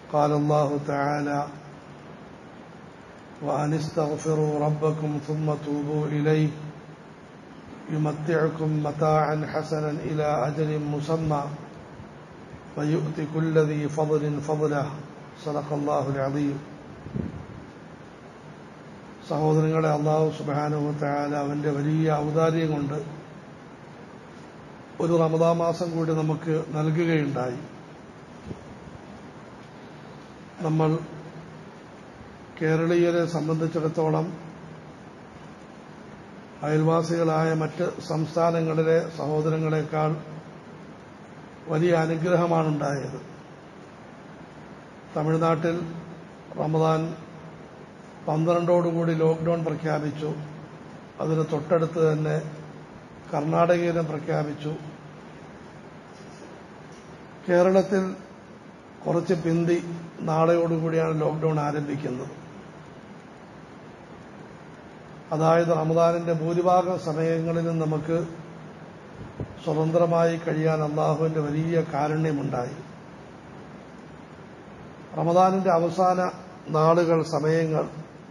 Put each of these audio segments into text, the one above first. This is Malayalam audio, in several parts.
قال الله تعالى وأن استغفروا ربكم ثم توبوا إليه يمتعكم متاعا حسنا إلى أجل مسمى ويؤتي كل ذي فضل فضله صدق الله العظيم സഹോദരങ്ങളെ അള്ളാഹു സുബാനുഭവത്തായാല അവന്റെ വലിയ ഔദാര്യം കൊണ്ട് ഒരു റമദാ മാസം കൂടി നമുക്ക് നൽകുകയുണ്ടായി നമ്മൾ കേരളീയരെ സംബന്ധിച്ചിടത്തോളം അയൽവാസികളായ മറ്റ് സംസ്ഥാനങ്ങളിലെ സഹോദരങ്ങളെക്കാൾ വലിയ അനുഗ്രഹമാണുണ്ടായത് തമിഴ്നാട്ടിൽ റമദാൻ പന്ത്രണ്ടോടുകൂടി ലോക്ക്ഡൌൺ പ്രഖ്യാപിച്ചു അതിന് തൊട്ടടുത്ത് തന്നെ കർണാടകയിലും പ്രഖ്യാപിച്ചു കേരളത്തിൽ കുറച്ച് പിന്തി നാളെയോടുകൂടിയാണ് ലോക്ക്ഡൌൺ ആരംഭിക്കുന്നത് അതായത് റമദാനിന്റെ ഭൂരിഭാഗം സമയങ്ങളിലും നമുക്ക് സ്വതന്ത്രമായി കഴിയാൻ അള്ളാഹുവിന്റെ വലിയ കാരുണ്യമുണ്ടായി റമദാനിന്റെ അവസാന നാളുകൾ സമയങ്ങൾ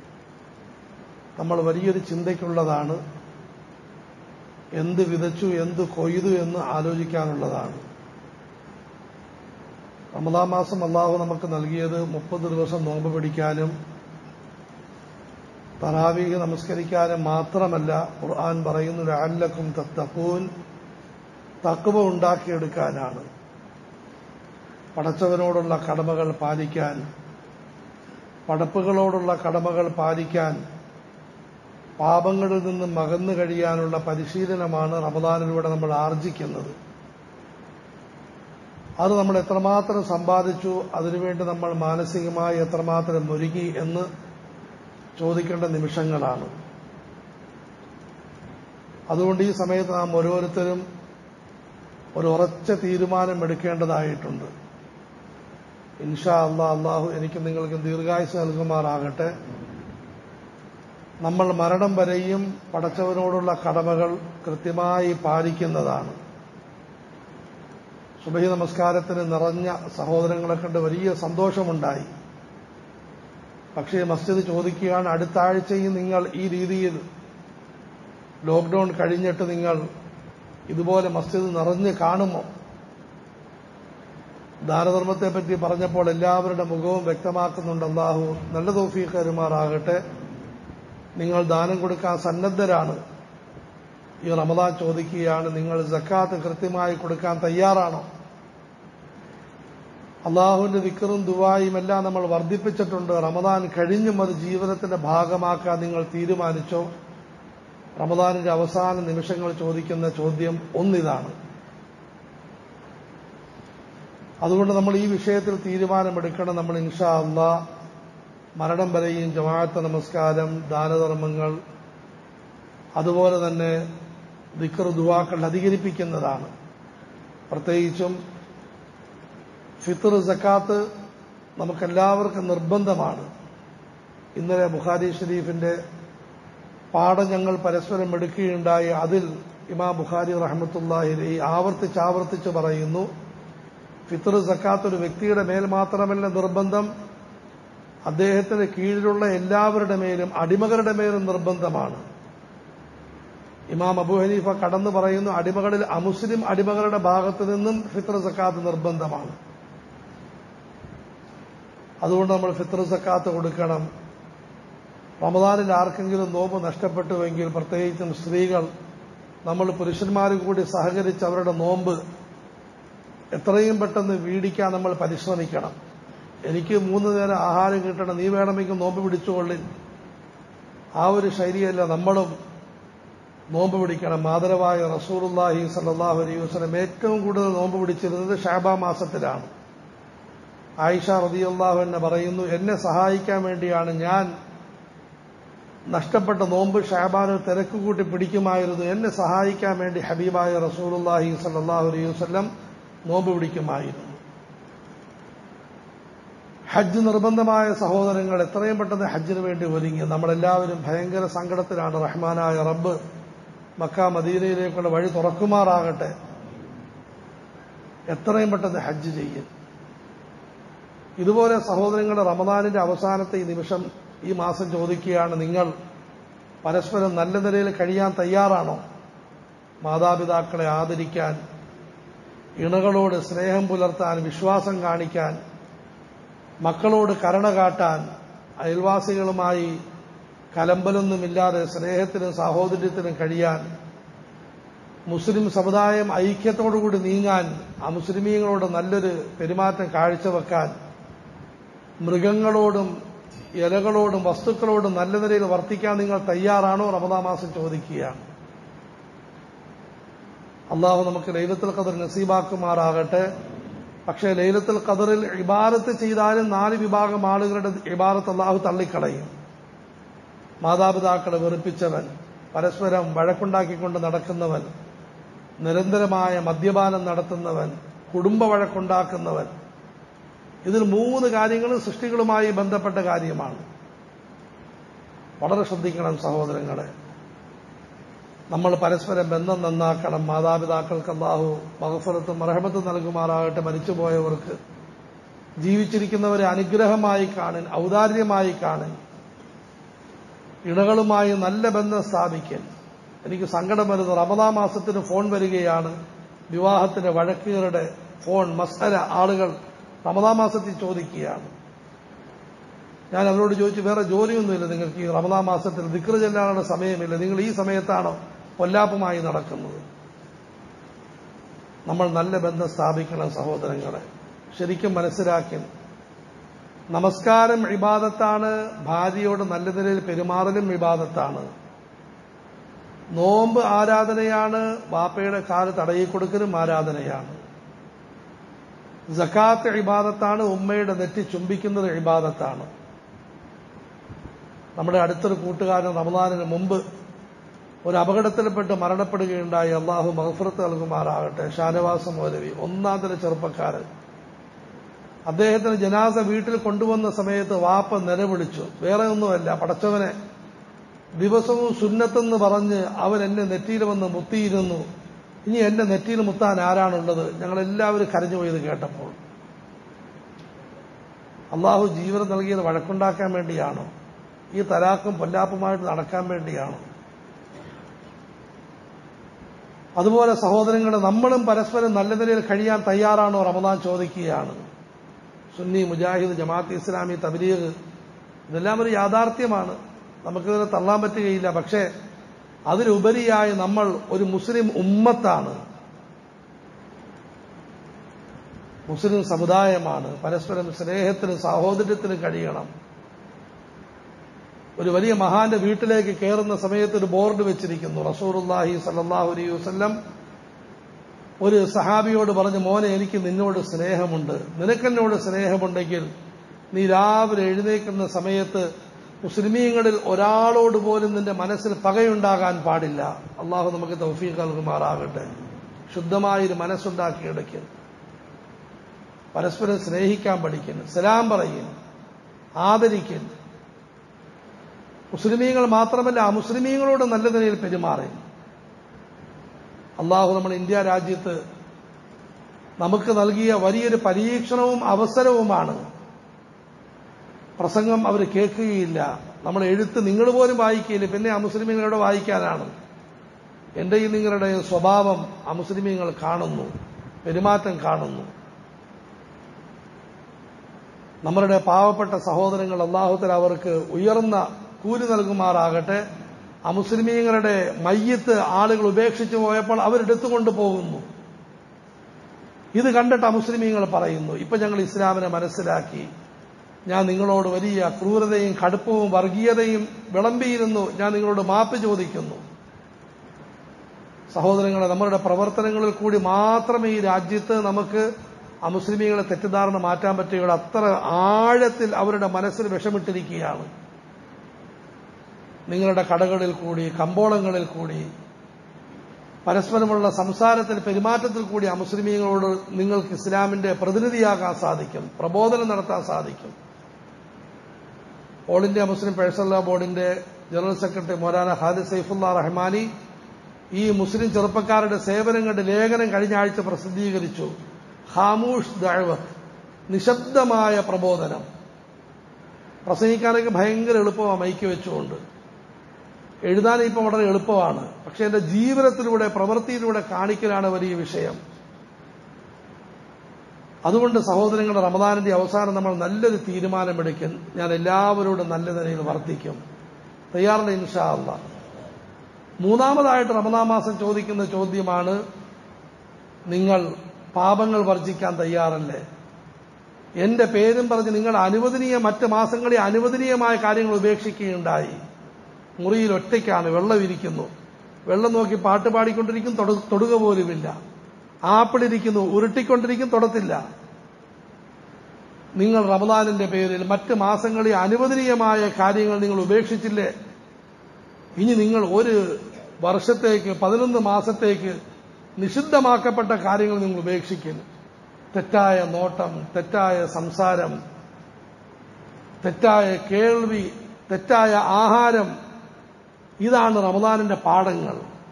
നമ്മൾ വലിയൊരു ചിന്തയ്ക്കുള്ളതാണ് എന്ത് വിതച്ചു എന്ത് കൊയ്തു എന്ന് ആലോചിക്കാനുള്ളതാണ് റമദാൻ മാസം അള്ളാഹു നമുക്ക് നൽകിയത് മുപ്പത് ദിവസം നോമ്പ് പിടിക്കാനും തറാവീഹ് നമസ്കരിക്കാനും മാത്രമല്ല ഖുർആൻ പറയുന്നു ലാലക്കും തത്തക്കൂൻ തക്കുവ ഉണ്ടാക്കിയെടുക്കാനാണ് പടച്ചവനോടുള്ള കടമകൾ പാലിക്കാൻ പടപ്പുകളോടുള്ള കടമകൾ പാലിക്കാൻ പാപങ്ങളിൽ നിന്നും മകന്നു കഴിയാനുള്ള പരിശീലനമാണ് റമദാനിലൂടെ നമ്മൾ ആർജിക്കുന്നത് അത് നമ്മൾ എത്രമാത്രം സമ്പാദിച്ചു അതിനുവേണ്ടി നമ്മൾ മാനസികമായി എത്രമാത്രം ഒരുങ്ങി എന്ന് ചോദിക്കേണ്ട നിമിഷങ്ങളാണ് അതുകൊണ്ട് ഈ സമയത്ത് നാം ഓരോരുത്തരും ഒരു ഉറച്ച തീരുമാനം എടുക്കേണ്ടതായിട്ടുണ്ട് ഇൻഷാ അള്ളാ അള്ളാഹു എനിക്ക് നിങ്ങൾക്ക് ദീർഘായുസ് നൽകുമാറാകട്ടെ നമ്മൾ മരണം വരെയും പടച്ചവനോടുള്ള കടമകൾ കൃത്യമായി പാലിക്കുന്നതാണ് സുബഹി നമസ്കാരത്തിന് നിറഞ്ഞ സഹോദരങ്ങളെ കണ്ട് വലിയ സന്തോഷമുണ്ടായി പക്ഷേ മസ്ജിദ് ചോദിക്കുകയാണ് അടുത്ത ആഴ്ചയും നിങ്ങൾ ഈ രീതിയിൽ ലോക്ക്ഡൌൺ കഴിഞ്ഞിട്ട് നിങ്ങൾ ഇതുപോലെ മസ്ജിദ് നിറഞ്ഞ് കാണുമോ ദാനധർമ്മത്തെ പറ്റി പറഞ്ഞപ്പോൾ എല്ലാവരുടെ മുഖവും വ്യക്തമാക്കുന്നുണ്ട് അള്ളാഹു നല്ല തോഫീഖ് കരുമാറാകട്ടെ നിങ്ങൾ ദാനം കൊടുക്കാൻ സന്നദ്ധരാണ് ഈ റമദാൻ ചോദിക്കുകയാണ് നിങ്ങൾ ജക്കാത്ത് കൃത്യമായി കൊടുക്കാൻ തയ്യാറാണോ അള്ളാഹുവിന്റെ വിക്കറും ദുവായും എല്ലാം നമ്മൾ വർദ്ധിപ്പിച്ചിട്ടുണ്ട് റമദാൻ കഴിഞ്ഞും അത് ജീവിതത്തിന്റെ ഭാഗമാക്കാൻ നിങ്ങൾ തീരുമാനിച്ചോ റമദാനിന്റെ അവസാന നിമിഷങ്ങൾ ചോദിക്കുന്ന ചോദ്യം ഒന്നിതാണ് അതുകൊണ്ട് നമ്മൾ ഈ വിഷയത്തിൽ തീരുമാനമെടുക്കണം നമ്മൾ ഇൻഷാ അള്ളാ മരണം വരെയും ജമാഅത്ത് നമസ്കാരം ദാനധർമ്മങ്ങൾ അതുപോലെ തന്നെ ദിക്കർ ദുവാക്കൾ അധികരിപ്പിക്കുന്നതാണ് പ്രത്യേകിച്ചും ഫിത്തർ സക്കാത്ത് നമുക്കെല്ലാവർക്കും നിർബന്ധമാണ് ഇന്നലെ ബുഖാരി ഷരീഫിന്റെ പാഠം ഞങ്ങൾ പരസ്പരം എടുക്കുകയുണ്ടായി അതിൽ ഇമാം ബുഖാരി റഹമത്തുല്ലാഹി ആവർത്തിച്ച് ആവർത്തിച്ച് പറയുന്നു ഫിത്തർ സക്കാത്ത് ഒരു വ്യക്തിയുടെ മേൽ മാത്രമല്ല നിർബന്ധം അദ്ദേഹത്തിന് കീഴിലുള്ള എല്ലാവരുടെ മേലും അടിമകളുടെ മേലും നിർബന്ധമാണ് ഇമാം അബു ഹനീഫ കടന്നു പറയുന്നു അടിമകളിൽ അമുസ്ലിം അടിമകളുടെ ഭാഗത്തു നിന്നും ഫിത്ര സക്കാത്ത് നിർബന്ധമാണ് അതുകൊണ്ട് നമ്മൾ ഫിത്ര സക്കാത്ത് കൊടുക്കണം റമദാനിൽ ആർക്കെങ്കിലും നോമ്പ് നഷ്ടപ്പെട്ടുവെങ്കിൽ പ്രത്യേകിച്ചും സ്ത്രീകൾ നമ്മൾ പുരുഷന്മാർ കൂടി സഹകരിച്ച് അവരുടെ നോമ്പ് എത്രയും പെട്ടെന്ന് വീടിക്കാൻ നമ്മൾ പരിശ്രമിക്കണം എനിക്ക് മൂന്ന് നേരം ആഹാരം കിട്ടണം നീ വേണമെങ്കിൽ നോമ്പ് പിടിച്ചുകൊള്ളിൻ ആ ഒരു ശൈലിയല്ല നമ്മളും നോമ്പ് പിടിക്കണം മാതരവായ റസൂറുല്ലാഹി സല്ലാഹു അലൈഹി വസ്ലം ഏറ്റവും കൂടുതൽ നോമ്പ് പിടിച്ചിരുന്നത് ഷാബ മാസത്തിലാണ് ആയിഷ റതിയല്ലാഹു എന്നെ പറയുന്നു എന്നെ സഹായിക്കാൻ വേണ്ടിയാണ് ഞാൻ നഷ്ടപ്പെട്ട നോമ്പ് ഷാബാനിൽ തിരക്ക് കൂട്ടി പിടിക്കുമായിരുന്നു എന്നെ സഹായിക്കാൻ വേണ്ടി ഹബീബായ റസൂലുല്ലാഹി സല്ലാഹു അലൈഹി വസ്ലം നോമ്പ് പിടിക്കുമായിരുന്നു ഹജ്ജ് നിർബന്ധമായ സഹോദരങ്ങൾ എത്രയും പെട്ടെന്ന് ഹജ്ജിന് വേണ്ടി ഒരുങ്ങി നമ്മളെല്ലാവരും ഭയങ്കര സങ്കടത്തിലാണ് റഹ്മാനായ റബ്ബ് മക്ക മദീനയിലേക്കുള്ള വഴി തുറക്കുമാറാകട്ടെ എത്രയും പെട്ടെന്ന് ഹജ്ജ് ചെയ്യും ഇതുപോലെ സഹോദരങ്ങളുടെ റമദാനിന്റെ അവസാനത്തെ ഈ നിമിഷം ഈ മാസം ചോദിക്കുകയാണ് നിങ്ങൾ പരസ്പരം നല്ല നിലയിൽ കഴിയാൻ തയ്യാറാണോ മാതാപിതാക്കളെ ആദരിക്കാൻ ഇണകളോട് സ്നേഹം പുലർത്താൻ വിശ്വാസം കാണിക്കാൻ മക്കളോട് കരുണ കാട്ടാൻ അയൽവാസികളുമായി കലമ്പലൊന്നുമില്ലാതെ സ്നേഹത്തിനും സാഹോദര്യത്തിനും കഴിയാൻ മുസ്ലിം സമുദായം ഐക്യത്തോടുകൂടി നീങ്ങാൻ അമുസ്ലിമീങ്ങളോട് നല്ലൊരു പെരുമാറ്റം കാഴ്ചവെക്കാൻ മൃഗങ്ങളോടും ഇലകളോടും വസ്തുക്കളോടും നല്ല നിലയിൽ വർത്തിക്കാൻ നിങ്ങൾ തയ്യാറാണോ റമദാ മാസം ചോദിക്കുകയാണ് അള്ളാഹു നമുക്ക് ലൈലത്തുൽ ഖദർ നസീബാക്കുമാറാകട്ടെ പക്ഷേ ലൈലത്തുൽ ഖദറിൽ ഇബാരത്ത് ചെയ്താലും നാല് വിഭാഗം ആളുകളുടെ ഇബാരത്ത് അള്ളാഹു തള്ളിക്കളയും മാതാപിതാക്കളെ വെറുപ്പിച്ചവൻ പരസ്പരം വഴക്കുണ്ടാക്കിക്കൊണ്ട് നടക്കുന്നവൻ നിരന്തരമായ മദ്യപാനം നടത്തുന്നവൻ കുടുംബ വഴക്കുണ്ടാക്കുന്നവൻ ഇതിൽ മൂന്ന് കാര്യങ്ങളും സൃഷ്ടികളുമായി ബന്ധപ്പെട്ട കാര്യമാണ് വളരെ ശ്രദ്ധിക്കണം സഹോദരങ്ങളെ നമ്മൾ പരസ്പരം ബന്ധം നന്നാക്കണം മാതാപിതാക്കൾക്ക് അള്ളാഹു മഹഫറത്തും മറഹമത്തും നൽകുമാറാകട്ടെ മരിച്ചുപോയവർക്ക് ജീവിച്ചിരിക്കുന്നവരെ അനുഗ്രഹമായി കാണൻ ഔദാര്യമായി കാണൻ ഇണകളുമായി നല്ല ബന്ധം സ്ഥാപിക്കൽ എനിക്ക് സങ്കടം വരുന്നത് റമദാ മാസത്തിന് ഫോൺ വരികയാണ് വിവാഹത്തിന്റെ വഴക്കുകളുടെ ഫോൺ മസ്ഹര ആളുകൾ റമദാ മാസത്തിൽ ചോദിക്കുകയാണ് ഞാൻ അവരോട് ചോദിച്ചു വേറെ ജോലിയൊന്നുമില്ല നിങ്ങൾക്ക് ഈ റമദാ മാസത്തിൽ ദിക്ർ ചെല്ലാനുള്ള സമയമില്ല നിങ്ങൾ ഈ സമയത്താണോ പൊല്ലാപ്പുമായി നടക്കുന്നത് നമ്മൾ നല്ല ബന്ധം സ്ഥാപിക്കണം സഹോദരങ്ങളെ ശരിക്കും മനസ്സിലാക്കി നമസ്കാരം ഇബാദത്താണ് ഭാര്യയോട് നല്ല നിലയിൽ പെരുമാറലും ഇബാദത്താണ് നോമ്പ് ആരാധനയാണ് വാപ്പയുടെ കാല് തടയി കൊടുക്കലും ആരാധനയാണ് ജക്കാത്ത് ഇബാദത്താണ് ഉമ്മയുടെ നെറ്റി ചുംബിക്കുന്നത് ഇബാദത്താണ് നമ്മുടെ അടുത്തൊരു കൂട്ടുകാരൻ റമദാനിന് മുമ്പ് ഒരു അപകടത്തിൽപ്പെട്ട് മരണപ്പെടുകയുണ്ടായി അള്ളാഹു മഹഫറത്ത് നൽകുമാറാകട്ടെ ഷാനവാസ മൗലവി ഒന്നാം തര ചെറുപ്പക്കാരൻ അദ്ദേഹത്തിന് ജനാസ വീട്ടിൽ കൊണ്ടുവന്ന സമയത്ത് വാപ്പ നിലവിളിച്ചു വേറെ ഒന്നുമല്ല പടച്ചവനെ ദിവസവും സുന്നത്തെന്ന് പറഞ്ഞ് അവൻ എന്നെ നെറ്റിയിൽ വന്ന് മുത്തിയിരുന്നു ഇനി എന്റെ നെറ്റിയിൽ മുത്താൻ ആരാണുള്ളത് ഞങ്ങളെല്ലാവരും കരഞ്ഞുപോയത് കേട്ടപ്പോൾ അള്ളാഹു ജീവനം നൽകിയത് വഴക്കുണ്ടാക്കാൻ വേണ്ടിയാണോ ഈ തലാക്കും പൊല്ലാപ്പുമായിട്ട് നടക്കാൻ വേണ്ടിയാണോ അതുപോലെ സഹോദരങ്ങളെ നമ്മളും പരസ്പരം നല്ല നിലയിൽ കഴിയാൻ തയ്യാറാണോ റമദാൻ ചോദിക്കുകയാണ് സുന്നി മുജാഹിദ് ജമാഅത്ത് ഇസ്ലാമി തബ്ലീഗ് ഇതെല്ലാം ഒരു യാഥാർത്ഥ്യമാണ് നമുക്കിതിനെ തള്ളാൻ പറ്റുകയില്ല പക്ഷേ അതിലുപരിയായി നമ്മൾ ഒരു മുസ്ലിം ഉമ്മത്താണ് മുസ്ലിം സമുദായമാണ് പരസ്പരം സ്നേഹത്തിനും സാഹോദര്യത്തിനും കഴിയണം ഒരു വലിയ മഹാന്റെ വീട്ടിലേക്ക് കയറുന്ന സമയത്ത് ഒരു ബോർഡ് വെച്ചിരിക്കുന്നു റസൂറുല്ലാഹി സല്ലാഹു അലൈഹി വസ്ല്ലം ഒരു സഹാബിയോട് പറഞ്ഞു മോനെ എനിക്ക് നിന്നോട് സ്നേഹമുണ്ട് നിനക്കെന്നോട് സ്നേഹമുണ്ടെങ്കിൽ നീ രാവിലെ എഴുന്നേക്കുന്ന സമയത്ത് മുസ്ലിമീങ്ങളിൽ ഒരാളോട് പോലും നിന്റെ മനസ്സിൽ പകയുണ്ടാകാൻ പാടില്ല അള്ളാഹു നമുക്ക് തൗഫീഖ് നൽകുമാറാകട്ടെ ശുദ്ധമായൊരു മനസ്സുണ്ടാക്കിയെടുക്കും പരസ്പരം സ്നേഹിക്കാൻ പഠിക്കുന്നു സലാം പറയും ആദരിക്കുന്നു മുസ്ലിമീങ്ങൾ മാത്രമല്ല അമുസ്ലിമീങ്ങളോട് നല്ല നിലയിൽ പെരുമാറി അള്ളാഹു നമ്മുടെ ഇന്ത്യ രാജ്യത്ത് നമുക്ക് നൽകിയ വലിയൊരു പരീക്ഷണവും അവസരവുമാണ് പ്രസംഗം അവർ കേൾക്കുകയില്ല നമ്മൾ എഴുത്ത് നിങ്ങൾ പോലും വായിക്കുകയില്ല പിന്നെ അമുസ്ലിമീങ്ങളുടെ വായിക്കാനാണ് എന്റെയും നിങ്ങളുടെ സ്വഭാവം അമുസ്ലിമീങ്ങൾ കാണുന്നു പെരുമാറ്റം കാണുന്നു നമ്മളുടെ പാവപ്പെട്ട സഹോദരങ്ങൾ അള്ളാഹുത്തല അവർക്ക് ഉയർന്ന കൂലി നൽകുമാറാകട്ടെ അമുസ്ലിമീങ്ങളുടെ മയ്യത്ത് ആളുകൾ ഉപേക്ഷിച്ചു പോയപ്പോൾ അവരെടുത്തുകൊണ്ട് പോകുന്നു ഇത് കണ്ടിട്ട് അമുസ്ലിമീങ്ങൾ പറയുന്നു ഇപ്പൊ ഞങ്ങൾ ഇസ്ലാമിനെ മനസ്സിലാക്കി ഞാൻ നിങ്ങളോട് വലിയ ക്രൂരതയും കടുപ്പവും വർഗീയതയും വിളമ്പിയിരുന്നു ഞാൻ നിങ്ങളോട് മാപ്പ് ചോദിക്കുന്നു സഹോദരങ്ങളെ നമ്മളുടെ പ്രവർത്തനങ്ങളിൽ കൂടി മാത്രമേ ഈ രാജ്യത്ത് നമുക്ക് അമുസ്ലിമീങ്ങളെ തെറ്റിദ്ധാരണ മാറ്റാൻ പറ്റുകയുള്ളൂ അത്ര ആഴത്തിൽ അവരുടെ മനസ്സിൽ വിഷമിട്ടിരിക്കുകയാണ് നിങ്ങളുടെ കടകളിൽ കൂടി കമ്പോളങ്ങളിൽ കൂടി പരസ്പരമുള്ള സംസാരത്തിൽ പെരുമാറ്റത്തിൽ കൂടി അമുസ്ലിമീങ്ങളോട് നിങ്ങൾക്ക് ഇസ്ലാമിന്റെ പ്രതിനിധിയാകാൻ സാധിക്കും പ്രബോധനം നടത്താൻ സാധിക്കും all India Muslim personal law ബോർഡിന്റെ ജനറൽ സെക്രട്ടറി മൗലാന ഹാദിസ് സൈഫുല്ല റഹ്മാനി ഈ മുസ്ലിം ചെറുപ്പക്കാരുടെ സേവനങ്ങളുടെ ലേഖനം കഴിഞ്ഞ ആഴ്ച പ്രസിദ്ധീകരിച്ചു ഹാമൂഷ് ദഅവത്ത് നിശബ്ദമായ പ്രബോധനം പ്രസംഗിക്കാനൊക്കെ ഭയങ്കര എളുപ്പമാണ് മൈക്ക് വെച്ചുകൊണ്ട് എഴുതാൻ ഇപ്പം വളരെ എളുപ്പമാണ് പക്ഷെ എന്റെ ജീവിതത്തിലൂടെ പ്രവൃത്തിയിലൂടെ കാണിക്കലാണ് വലിയ വിഷയം അതുകൊണ്ട് സഹോദരങ്ങളുടെ റമദാനിന്റെ അവസാനം നമ്മൾ നല്ലൊരു തീരുമാനമെടുക്കും ഞാൻ എല്ലാവരോടും നല്ല നിലയിൽ വർദ്ധിക്കും തയ്യാറുള്ള ഇൻഷാ അല്ല മൂന്നാമതായിട്ട് റമദാൻ മാസം ചോദിക്കുന്ന ചോദ്യമാണ് നിങ്ങൾ പാപങ്ങൾ വർജിക്കാൻ തയ്യാറല്ലേ എന്റെ പേരും പറഞ്ഞ് നിങ്ങൾ അനുവദനീയ മറ്റ് മാസങ്ങളിൽ അനുവദനീയമായ കാര്യങ്ങൾ ഉപേക്ഷിക്കുകയുണ്ടായി മുറിയിൽ ഒറ്റയ്ക്കാണ് വെള്ളം ഇരിക്കുന്നു വെള്ളം നോക്കി പാട്ട് പാടിക്കൊണ്ടിരിക്കും തൊടു- തൊടുക പോലുമില്ല ആപ്പിളിരിക്കുന്നു ഉരുട്ടിക്കൊണ്ടിരിക്കും തൊടത്തില്ല നിങ്ങൾ റമദാനിന്റെ പേരിൽ മറ്റ് മാസങ്ങളിൽ അനുവദനീയമായ കാര്യങ്ങൾ നിങ്ങൾ ഉപേക്ഷിച്ചില്ലേ ഇനി നിങ്ങൾ ഒരു വർഷത്തേക്ക് പതിനൊന്ന് മാസത്തേക്ക് നിഷിദ്ധമാക്കപ്പെട്ട കാര്യങ്ങൾ നിങ്ങൾ ഉപേക്ഷിക്കുന്നു തെറ്റായ നോട്ടം തെറ്റായ സംസാരം തെറ്റായ കേൾവി തെറ്റായ ആഹാരം ഇതാണ് റമദാനിന്റെ പാഠങ്ങൾ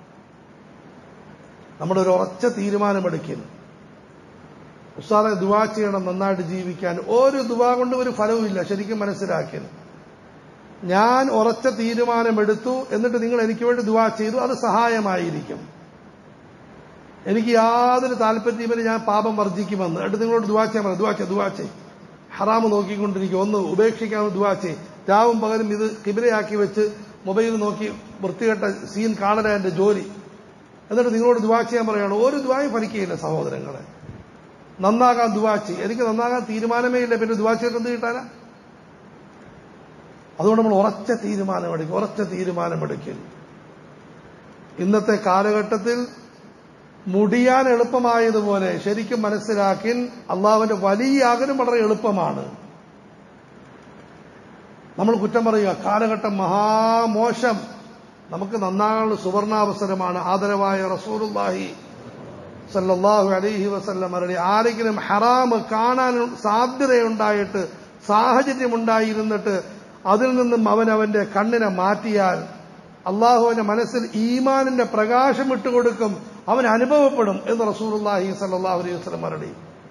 നമ്മുടെ ഒരു ഉറച്ച തീരുമാനമെടുക്കുന്നു ഉസ്താദെ ദുവാ ചെയ്യണം നന്നായിട്ട് ജീവിക്കാൻ ഒരു ദുവാ കൊണ്ട് ഒരു ഫലവുമില്ല ശരിക്കും മനസ്സിലാക്കിയത് ഞാൻ ഉറച്ച തീരുമാനമെടുത്തു എന്നിട്ട് നിങ്ങൾ എനിക്ക് വേണ്ടി ദുവാ ചെയ്തു അത് സഹായമായിരിക്കും എനിക്ക് യാതൊരു താല്പര്യമില്ല ഞാൻ പാപം വർജിക്കുമെന്ന് എന്നിട്ട് നിങ്ങളോട് ദുവാ ചെയ്യാൻ പറഞ്ഞു ദുവാ ചെയ് ദുവാ ചെയ് ഹറാമ് നോക്കിക്കൊണ്ടിരിക്കും ഒന്ന് ഉപേക്ഷിക്കാൻ ദുവാ ചെയ് രാവും പകലും ഇത് കിബിലയാക്കി വെച്ച് മൊബൈൽ നോക്കി വൃത്തികെട്ട സീൻ കാണല എന്റെ ജോലി എന്നിട്ട് നിങ്ങളോട് ദുവാ ചെയ്യാൻ പറയുകയാണ് ഒരു ദുവായും ഫലിക്കുകയില്ല സഹോദരങ്ങളെ നന്നാകാൻ ദുവാ ചെയ്യും എനിക്ക് നന്നാകാൻ തീരുമാനമേ ഇല്ല പിന്നെ ദുവാ ചെയ്തിട്ട് എന്ത് കിട്ടാനാ അതുകൊണ്ട് നമ്മൾ ഉറച്ച തീരുമാനമെടുക്കും ഉറച്ച തീരുമാനമെടുക്കും ഇന്നത്തെ കാലഘട്ടത്തിൽ മുടിയാൻ എളുപ്പമായതുപോലെ ശരിക്കും മനസ്സിലാക്കി അള്ളാഹുവിന്റെ വലിയ ആഗ്രഹം വളരെ എളുപ്പമാണ് നമ്മൾ കുറ്റം പറയുക കാലഘട്ടം മഹാമോശം നമുക്ക് നന്നാകാനുള്ള സുവർണാവസരമാണ് ആദരവായ റസൂലുള്ളാഹി സല്ലല്ലാഹു അലൈഹി വസല്ലം മരളി ആരെങ്കിലും ഹറാമ് കാണാൻ സാധ്യതയുണ്ടായിട്ട് സാഹചര്യമുണ്ടായിരുന്നിട്ട് അതിൽ നിന്നും അവൻ അവന്റെ കണ്ണിനെ മാറ്റിയാൽ അള്ളാഹുവിന്റെ മനസ്സിൽ ഈമാനിന്റെ പ്രകാശം ഇട്ടുകൊടുക്കും അവൻ അനുഭവപ്പെടും എന്ന് റസൂലുള്ളാഹി സല്ലല്ലാഹു അലൈഹി വസല്ലം മരളി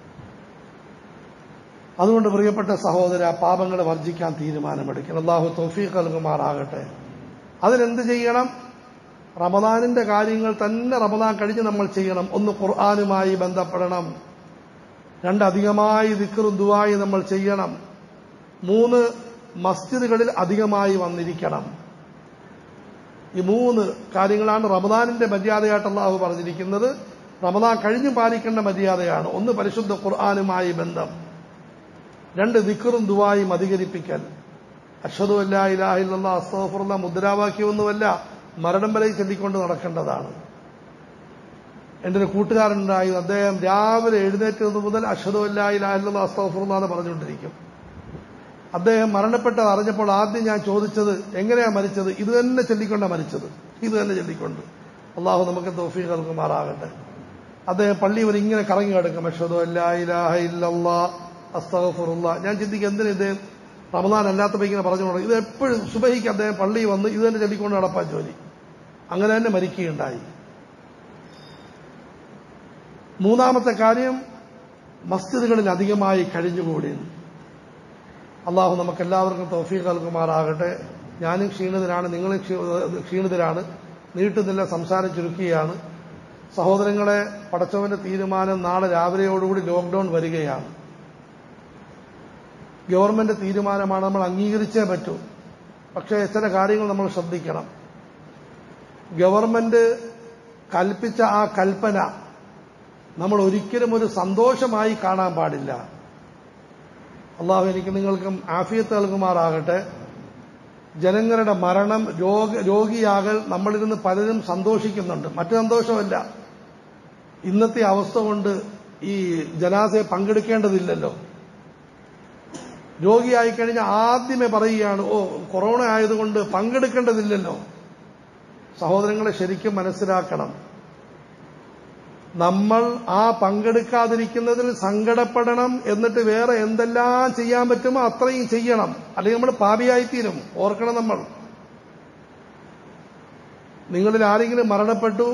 അതുകൊണ്ട് പ്രിയപ്പെട്ട സഹോദര പാപങ്ങളെ വർജിക്കാൻ തീരുമാനമെടുക്കണം അള്ളാഹു തൗഫീഖ് നൽകുമാറാകട്ടെ അതിനെന്ത് ചെയ്യണം റമദാനിന്റെ കാര്യങ്ങൾ തന്നെ റമദാൻ കഴിഞ്ഞ് നമ്മൾ ചെയ്യണം ഒന്ന് ഖുർആാനുമായി ബന്ധപ്പെടണം രണ്ടധികമായി ദിക്കറും ദുവായി നമ്മൾ ചെയ്യണം മൂന്ന് മസ്ജിദുകളിൽ അധികമായി വന്നിരിക്കണം ഈ മൂന്ന് കാര്യങ്ങളാണ് റമദാനിന്റെ മര്യാദയായിട്ട് അള്ളാഹു പറഞ്ഞിരിക്കുന്നത് റമദാൻ കഴിഞ്ഞു പാലിക്കേണ്ട മര്യാദയാണ് ഒന്ന് പരിശുദ്ധ ഖുർആാനുമായി ബന്ധം രണ്ട് ദിക്കറും ദുവായും അധികരിപ്പിക്കൽ അഷദു അല്ലാ ഇലാഹില്ല അസ്തഫുറുള്ള മുദ്രാവാക്യമൊന്നുമല്ല മരണം വരെ ചൊല്ലിക്കൊണ്ട് നടക്കേണ്ടതാണ് എൻ്റെ ഒരു കൂട്ടുകാരനുണ്ടായി അദ്ദേഹം രാവിലെ എഴുന്നേറ്റത് മുതൽ അഷദു അല്ലാ ഇലാഹില്ല അസ്തഫുറുള്ള എന്ന് പറഞ്ഞുകൊണ്ടിരിക്കും അദ്ദേഹം മരണപ്പെട്ടത് അറിഞ്ഞപ്പോൾ ആദ്യം ഞാൻ ചോദിച്ചത് എങ്ങനെയാ മരിച്ചത് ഇത് തന്നെ ചൊല്ലിക്കൊണ്ടാണ് മരിച്ചത് ഇത് തന്നെ ചൊല്ലിക്കൊണ്ട് അള്ളാഹു നമുക്ക് തോഫീഖ് നൽകുമാറാകട്ടെ അദ്ദേഹം പള്ളി വരെ ഇങ്ങനെ കറങ്ങി കിടക്കും അഷദു അല്ലാ ഇലാഹ ഇല്ലല്ലാ അസ്തഫുറുള്ള ഞാൻ ചിന്തിക്കും എന്തിനാ ഇദ്ദേഹം റമദാൻ അല്ലാത്തപ്പോൾ ഇങ്ങനെ പറഞ്ഞു തുടങ്ങി ഇത് എപ്പോഴും സുബഹിക്ക് അദ്ദേഹം പള്ളിയിൽ വന്ന് ഇത് തന്നെ ചൊല്ലിക്കൊണ്ട് നടപ്പാൻ ജോലി അങ്ങനെ തന്നെ മരിക്കുകയുണ്ടായി മൂന്നാമത്തെ കാര്യം മസ്ജിദുകളിൽ അധികമായി കഴിഞ്ഞുകൂടി അള്ളാഹു നമുക്ക് എല്ലാവർക്കും തൗഫീഖ് നൽകുമാറാകട്ടെ ഞാനും ക്ഷീണിതരാണ് നിങ്ങളും ക്ഷീ- ക്ഷീണിതരാണ് നീട്ടുന്നില്ല സംസാരം ചുരുക്കുകയാണ് സഹോദരങ്ങളെ പടച്ചവന്റെ തീരുമാനം നാളെ രാവിലെയോടുകൂടി ലോക്ക്ഡൌൺ വരികയാണ് ഗവൺമെന്റ് തീരുമാനമാണ് നമ്മൾ അംഗീകരിച്ചേ പറ്റൂ പക്ഷേ ചില കാര്യങ്ങൾ നമ്മൾ ശ്രദ്ധിക്കണം ഗവൺമെന്റ് കൽപ്പിച്ച ആ കൽപ്പന നമ്മൾ ഒരിക്കലും ഒരു സന്തോഷമായി കാണാൻ പാടില്ല അള്ളാഹു എനിക്ക് നിങ്ങൾക്കും ആഫിയത്ത് നൽകുമാറാകട്ടെ ജനങ്ങളുടെ മരണം രോഗ രോഗിയാകൽ നമ്മളിൽ നിന്ന് പലരും സന്തോഷിക്കുന്നുണ്ട് മറ്റു സന്തോഷമല്ല ഇന്നത്തെ അവസ്ഥ കൊണ്ട് ഈ ജനാസയെ പങ്കെടുക്കേണ്ടതില്ലല്ലോ രോഗിയായി കഴിഞ്ഞാൽ ആദ്യമേ പറയുകയാണ് ഓ കൊറോണ ആയതുകൊണ്ട് പങ്കെടുക്കേണ്ടതില്ലല്ലോ സഹോദരങ്ങളെ ശരിക്കും മനസ്സിലാക്കണം നമ്മൾ ആ പങ്കെടുക്കാതിരിക്കുന്നതിൽ സങ്കടപ്പെടണം എന്നിട്ട് വേറെ എന്തെല്ലാം ചെയ്യാൻ പറ്റുമോ അത്രയും ചെയ്യണം അല്ലെങ്കിൽ നമ്മൾ പാപിയായിത്തീരും ഓർക്കണം നമ്മൾ നിങ്ങളിൽ ആരെങ്കിലും മരണപ്പെട്ടു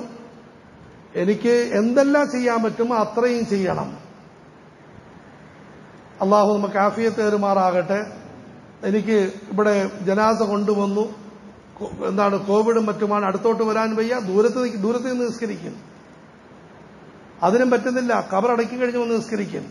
എനിക്ക് എന്തെല്ലാം ചെയ്യാൻ പറ്റുമോ അത്രയും ചെയ്യണം അള്ളാഹു നമുക്ക് ആഫിയത്ത് തരുമാറാകട്ടെ എനിക്ക് ഇവിടെ ജനാസ കൊണ്ടുവന്നു കൊ- എന്താണ് കോവിഡും മറ്റുമാണ് അടുത്തോട്ട് വരാൻ വയ്യ ദൂരത്ത് നിക്ക്- ദൂരത്ത് നിന്ന് നിസ്കരിക്കും അതിനും പറ്റുന്നില്ല കബറടക്കി കഴിഞ്ഞ് വന്ന് നിസ്കരിക്കും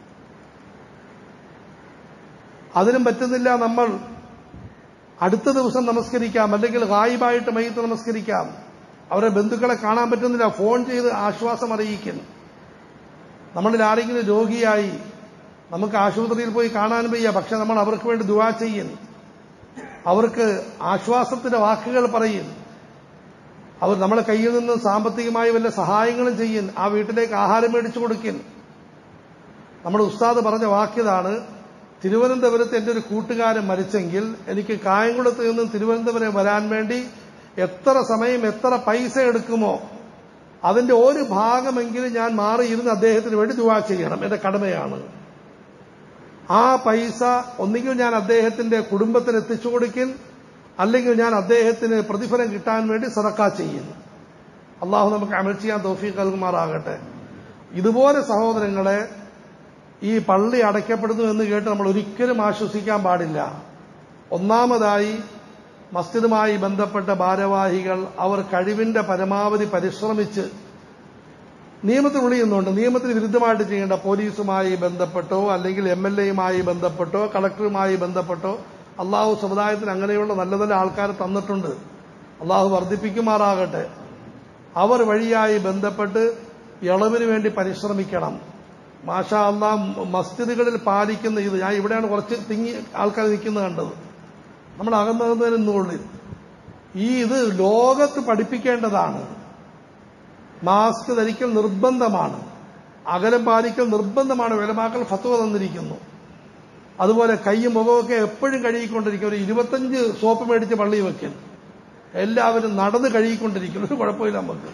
അതിനും പറ്റുന്നില്ല നമ്മൾ അടുത്ത ദിവസം നമസ്കരിക്കാം അല്ലെങ്കിൽ ഗായിബായിട്ട് മയ്യത്ത് നമസ്കരിക്കാം അവരെ ബന്ധുക്കളെ കാണാൻ പറ്റുന്നില്ല ഫോൺ ചെയ്ത് ആശ്വാസം അറിയിക്കും നമ്മളിൽ ആരെങ്കിലും രോഗിയായി നമുക്ക് ആശുപത്രിയിൽ പോയി കാണാൻ വയ്യ പക്ഷെ നമ്മൾ അവർക്ക് വേണ്ടി ദുവാ ചെയ്യും അവർക്ക് ആശ്വാസത്തിന്റെ വാക്കുകൾ പറയും അവർ നമ്മളെ കയ്യിൽ നിന്ന് സാമ്പത്തികമായി വല്ല സഹായങ്ങളും ചെയ്യും ആ വീട്ടിലേക്ക് ആഹാരം മേടിച്ചു കൊടുക്കും നമ്മുടെ ഉസ്താദ് പറഞ്ഞ വാക്യതാണ് തിരുവനന്തപുരത്ത് എൻ്റെ ഒരു കൂട്ടുകാരൻ മരിച്ചെങ്കിൽ എനിക്ക് കായംകുളത്ത് നിന്നും തിരുവനന്തപുരം വരാൻ വേണ്ടി എത്ര സമയം എത്ര പൈസ എടുക്കുമോ അതിന്റെ ഒരു ഭാഗമെങ്കിലും ഞാൻ മാറിയിരുന്ന് അദ്ദേഹത്തിന് വേണ്ടി ദുവാ ചെയ്യണം എന്റെ കടമയാണ് ആ പൈസ ഒന്നുകിൽ ഞാൻ അദ്ദേഹത്തിന്റെ കുടുംബത്തിന് എത്തിച്ചു കൊടുക്കും അല്ലെങ്കിൽ ഞാൻ അദ്ദേഹത്തിന് പ്രതിഫലം കിട്ടാൻ വേണ്ടി സറക്ക ചെയ്യും അള്ളാഹു നമുക്ക് അമൽ ചെയ്യാൻ തോഫീഖ് നൽകുമാറാകട്ടെ ഇതുപോലെ സഹോദരങ്ങളെ ഈ പള്ളി അടയ്ക്കപ്പെടുന്നു എന്ന് കേട്ട് നമ്മൾ ഒരിക്കലും ആശ്വസിക്കാൻ പാടില്ല ഒന്നാമതായി മസ്ജിദുമായി ബന്ധപ്പെട്ട ഭാരവാഹികൾ അവർ കഴിവിന്റെ പരമാവധി പരിശ്രമിച്ച് നിയമത്തിനുള്ളിൽ നിന്നുകൊണ്ട് നിയമത്തിന് വിരുദ്ധമായിട്ട് ചെയ്യേണ്ട പോലീസുമായി ബന്ധപ്പെട്ടോ അല്ലെങ്കിൽ എം എൽ എയുമായി ബന്ധപ്പെട്ടോ കളക്ടറുമായി ബന്ധപ്പെട്ടോ അള്ളാഹു സമുദായത്തിന് അങ്ങനെയുള്ള നല്ല നല്ല ആൾക്കാരെ തന്നിട്ടുണ്ട് അള്ളാഹു വർദ്ധിപ്പിക്കുമാറാകട്ടെ അവർ വഴിയായി ബന്ധപ്പെട്ട് ഇളവിന് വേണ്ടി പരിശ്രമിക്കണം മാഷാ അള്ളാ മസ്ജിദുകളിൽ പാലിക്കുന്ന ഇത് ഞാൻ ഇവിടെയാണ് കുറച്ച് തിങ്ങി ആൾക്കാർ നിൽക്കുന്നത് കണ്ടത് നമ്മൾ അകന്നകന്നതിന് നിന്നുള്ളിൽ ഈ ഇത് ലോകത്ത് പഠിപ്പിക്കേണ്ടതാണ് മാസ്ക് ധരിക്കൽ നിർബന്ധമാണ് അകലം പാലിക്കൽ നിർബന്ധമാണ് വിലമാക്കൽ ഫത്വ തന്നിരിക്കുന്നു അതുപോലെ കൈയും മുഖമൊക്കെ എപ്പോഴും കഴുകിക്കൊണ്ടിരിക്കും ഒരു ഇരുപത്തഞ്ച് സോപ്പ് മേടിച്ച് പള്ളി വെക്കൽ എല്ലാവരും നടന്ന് കഴുകിക്കൊണ്ടിരിക്കും ഒരു കുഴപ്പമില്ല നമുക്ക്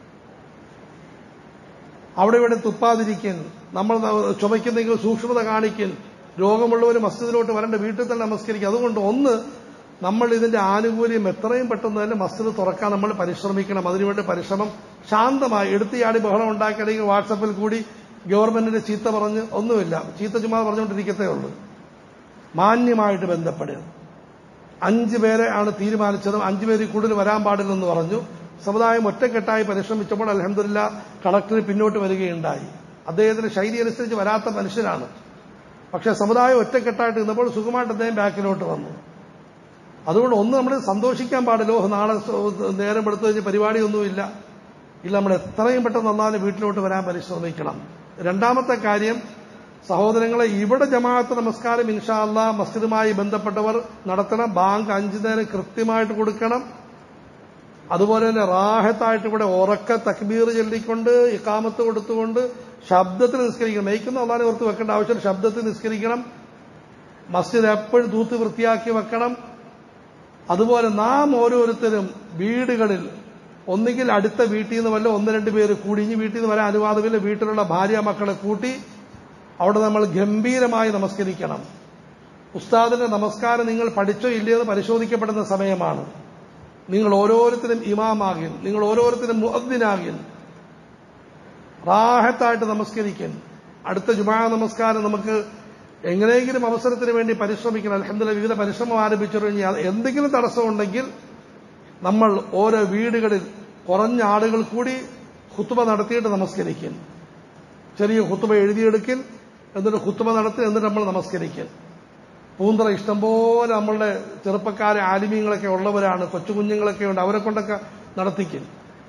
അവിടെ ഇവിടെ തുപ്പാതിരിക്കൽ നമ്മൾ ചുമയ്ക്കുന്നെങ്കിൽ സൂക്ഷ്മത കാണിക്കൽ രോഗമുള്ളവർ മസ്ജിദിലോട്ട് വരേണ്ട വീട്ടിൽ തന്നെ നമസ്കരിക്കുക അതുകൊണ്ട് ഒന്ന് നമ്മൾ ഇതിന്റെ ആനുകൂല്യം എത്രയും പെട്ടെന്ന് തന്നെ മസ്ജിദ് തുറക്കാൻ നമ്മൾ പരിശ്രമിക്കണം അതിനുവേണ്ടി പരിശ്രമം ശാന്തമായി എടുത്തിയാടി ബഹളം ഉണ്ടാക്കി അല്ലെങ്കിൽ വാട്സപ്പിൽ കൂടി ഗവൺമെന്റിന്റെ ചീത്ത പറഞ്ഞ് ഒന്നുമില്ല ചീത്ത ചുമ്മാ പറഞ്ഞുകൊണ്ടിരിക്കത്തേ ഉള്ളൂ മാന്യമായിട്ട് ബന്ധപ്പെടുക അഞ്ചു പേരെ ആണ് തീരുമാനിച്ചതും അഞ്ചു പേര് കൂടുതൽ വരാൻ പാടില്ലെന്ന് പറഞ്ഞു സമുദായം ഒറ്റക്കെട്ടായി പരിശ്രമിച്ചപ്പോൾ അലഹമില്ല കളക്ടർ പിന്നോട്ട് വരികയുണ്ടായി അദ്ദേഹത്തിന്റെ ശൈലി അനുസരിച്ച് വരാത്ത മനുഷ്യനാണ് പക്ഷെ സമുദായം ഒറ്റക്കെട്ടായിട്ട് നിന്നപ്പോൾ സുഖമായിട്ട് അദ്ദേഹം ബാക്കിലോട്ട് വന്നു അതുകൊണ്ട് ഒന്ന് നമ്മൾ സന്തോഷിക്കാൻ പാടില്ലോ നാളെ നേരം എടുത്തു കഴിഞ്ഞ് പരിപാടിയൊന്നുമില്ല ഇല്ല നമ്മൾ എത്രയും പെട്ടെന്ന് നന്നാലും വീട്ടിലോട്ട് വരാൻ പരിശ്രമിക്കണം രണ്ടാമത്തെ കാര്യം സഹോദരങ്ങളെ ഇവിടെ ജമാഅത്ത് നമസ്കാരം ഇൻഷാ അല്ലാ മസ്ജിദുമായി ബന്ധപ്പെട്ടവർ നടത്തണം ബാങ്ക് അഞ്ചു നേരം കൃത്യമായിട്ട് കൊടുക്കണം അതുപോലെ തന്നെ റാഹത്തായിട്ട് ഇവിടെ ഉറക്ക തക്ബീർ ചൊല്ലിക്കൊണ്ട് ഇക്കാമത്ത് കൊടുത്തുകൊണ്ട് ശബ്ദത്തിൽ നിസ്കരിക്കണം മൈക്കുന്ന അള്ളാനെ ഓർത്ത് വെക്കേണ്ട ആവശ്യം ശബ്ദത്തിൽ നിസ്കരിക്കണം മസ്ജിദ് എപ്പോഴും തൂത്ത് വൃത്തിയാക്കി വെക്കണം അതുപോലെ നാം ഓരോരുത്തരും വീടുകളിൽ ഒന്നുകിൽ അടുത്ത വീട്ടിൽ നിന്ന് വല്ല ഒന്ന് രണ്ട് പേര് കൂടി ഇനി വീട്ടിൽ നിന്ന് വരാൻ അനുവാദമില്ല വീട്ടിലുള്ള ഭാര്യ മക്കളെ കൂട്ടി അവിടെ നമ്മൾ ഗംഭീരമായി നമസ്കരിക്കണം ഉസ്താദിന്റെ നമസ്കാരം നിങ്ങൾ പഠിച്ചോ ഇല്ലയോ എന്ന് പരിശോധിക്കപ്പെടുന്ന സമയമാണ് നിങ്ങൾ ഓരോരുത്തരും ഇമാമാകിൻ നിങ്ങൾ ഓരോരുത്തരും മുഅദ്ദിനാകിൻ റാഹത്തായിട്ട് നമസ്കരിക്കൻ അടുത്ത ജുമാ നമസ്കാരം നമുക്ക് എങ്ങനെയെങ്കിലും അവസരത്തിന് വേണ്ടി പരിശ്രമിക്കണം അലഹമ്മദില്ല വിവിധ പരിശ്രമം ആരംഭിച്ചു കഴിഞ്ഞാൽ എന്തെങ്കിലും തടസ്സമുണ്ടെങ്കിൽ നമ്മൾ ഓരോ വീടുകളിൽ കുറഞ്ഞ ആളുകൾ കൂടി ഹുത്തുബ നടത്തിയിട്ട് നമസ്കരിക്കും ചെറിയ ഹുത്തുബ എഴുതിയെടുക്കൽ എന്നിട്ട് ഹുത്തുബ നടത്തി എന്നിട്ട് നമ്മൾ നമസ്കരിക്കൽ പൂന്തറ ഇഷ്ടംപോലെ നമ്മളുടെ ചെറുപ്പക്കാരെ ആലിമീങ്ങളൊക്കെ ഉള്ളവരാണ് കൊച്ചുകുഞ്ഞുങ്ങളൊക്കെ ഉണ്ട് അവരെ കൊണ്ടൊക്കെ നടത്തിക്കും